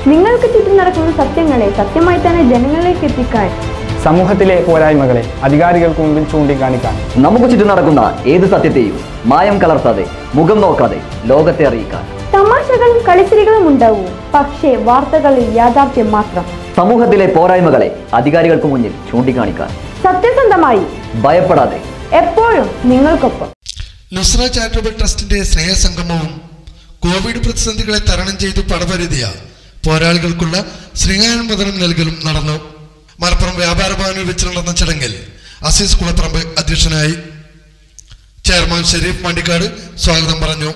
നിങ്ങൾക്ക് ചുറ്റും നടക്കുന്ന സത്യങ്ങളെ സത്യമായി തന്നെ ജനങ്ങളിലേക്ക് എത്തിക്കാൻ സമൂഹത്തിലെ പോരായ്മകളെ അധികാരികൾക്ക് മുമ്പിൽ ചൂണ്ടിക്കാണിക്കാൻ നമുക്ക് ചുറ്റും നടക്കുന്ന ഏത് സത്യത്തെയും മായം കലർത്താതെ മുഖം നോക്കാതെ ലോകത്തെ അറിയിക്കാൻ തമാശകളും കളിച്ചിരികളും ഉണ്ടാവും പക്ഷേ വാർത്തകളിൽ യാഥാർത്ഥ്യം മാത്രം സമൂഹത്തിലെ പോരായ്മകളെ അധികാരികൾക്ക് മുന്നിൽ ചൂണ്ടിക്കാണിക്കാൻ സത്യസന്ധമായി ഭയപ്പെടാതെ എപ്പോഴും നിങ്ങൾക്കൊപ്പം നുസ്ര ചാരിറ്റബിൾ ട്രസ്റ്റിന്റെ സ്നേഹസംഗമവും കോവിഡ് പ്രതിസന്ധികളെ തരണം ചെയ്ത് പടപരുതിയ പോരാളികൾക്കുള്ള ശ്രീകാനുമോദനം നൽകലും നടന്നു മലപ്പുറം വ്യാപാര ഭവനിൽ വെച്ച് നടന്ന ചടങ്ങിൽ അസീസ് കുളപ്പറമ്പ് അധ്യക്ഷനായി ചെയർമാൻ ഷെരീഫ് മണ്ടിക്കാട് സ്വാഗതം പറഞ്ഞു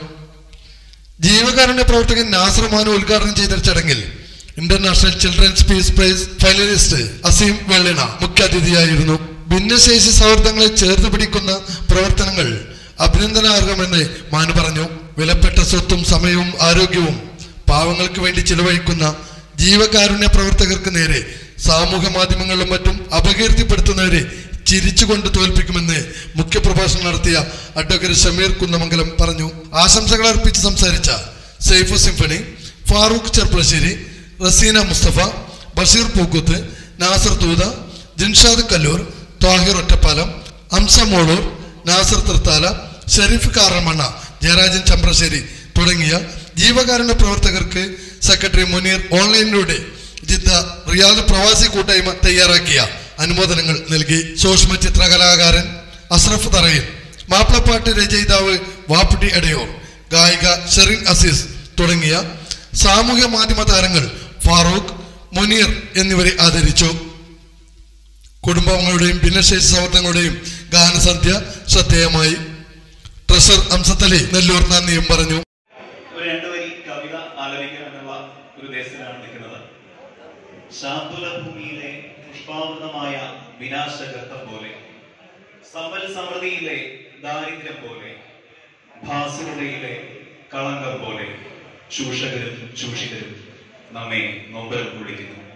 ജീവകാരുണ്യ പ്രവർത്തകൻ നാസർ മാനു ഉദ്ഘാടനം ചെയ്ത ചടങ്ങിൽ international children's peace prize finalist Aseem Vellina മുഖ്യാതിഥിയായിരുന്നു ഭിന്നശേഷി സൗഹൃദങ്ങളെ ചേർത്ത് പിടിക്കുന്ന പ്രവർത്തനങ്ങൾ അഭിനന്ദനാർഹമെന്ന് മാനു പറഞ്ഞു വിലപ്പെട്ട സ്വത്തും സമയവും ആരോഗ്യവും പാവങ്ങൾക്ക് വേണ്ടി ചിലവഴിക്കുന്ന ജീവകാരുണ്യ പ്രവർത്തകർക്ക് നേരെ സാമൂഹ്യ മാധ്യമങ്ങളിലും മറ്റും അപകീർത്തിപ്പെടുത്തുന്നവരെ ചിരിച്ചുകൊണ്ട് തോൽപ്പിക്കുമെന്ന് മുഖ്യപ്രഭാഷണം നടത്തിയ അഡ്വക്കേറ്റ് ഷമീർ കുന്നമംഗലം പറഞ്ഞു ആശംസകൾ അർപ്പിച്ച് സംസാരിച്ച സൈഫു സിംഫണി ഫാറൂഖ് ചെർപ്പളശ്ശേരി റസീന മുസ്തഫ ബഷീർ പൂക്കുത്ത് നാസർ തൂത ജിൻഷാദ് കല്ലൂർ താഹിർ ഒറ്റപ്പാലം അംസ മോളൂർ നാസർ തൃത്താല ഷെരീഫ് കാറമണ്ണ ജയരാജൻ ചമ്പ്രശ്ശേരി തുടങ്ങിയ ജീവകാരുണ്യ പ്രവർത്തകർക്ക് സെക്രട്ടറി മുനീർ ഓൺലൈനിലൂടെ ജിദ്ദ റിയാദ് പ്രവാസി കൂട്ടായ്മ തയ്യാറാക്കിയ അനുമോദനങ്ങൾ നൽകി സൂക്ഷ്മ ചിത്രകലാകാരൻ അസ്രഫ് തറയിൽ മാപ്പിളപ്പാട്ട് രചയിതാവ് വാപ്പുട്ടി എടയോർ ഗായിക ഷെറിൻ അസീസ് തുടങ്ങിയ സാമൂഹ്യ മാധ്യമ താരങ്ങൾ ഫാറൂഖ് മുനീർ എന്നിവരെ ആദരിച്ചു കുടുംബങ്ങളുടെയും ഭിന്നശേഷി സൗഹൃദങ്ങളുടെയും ഗാനസന്ധ്യ ശ്രദ്ധേയമായി ട്രഷർ അംസത്തലി നെല്ലൂർ നന്ദിയും പറഞ്ഞു ഒരു രണ്ട് വരി കവിത ആലപിക്കണം എന്നുള്ള ഒരു ഉദ്ദേശത്തിലാണ് നിൽക്കുന്നത് ശാന്തുല ഭൂമിയിലെ പുഷ്പാവൃതമായ വിനാശഗർത്തം പോലെ സമ്പൽ സമൃദ്ധിയിലെ ദാരിദ്ര്യം പോലെ ഭാസുരതയിലെ കളങ്കം പോലെ ചൂഷകരും ചൂഷിതരും നമ്മെ നൊമ്പരം കൊള്ളിക്കുന്നു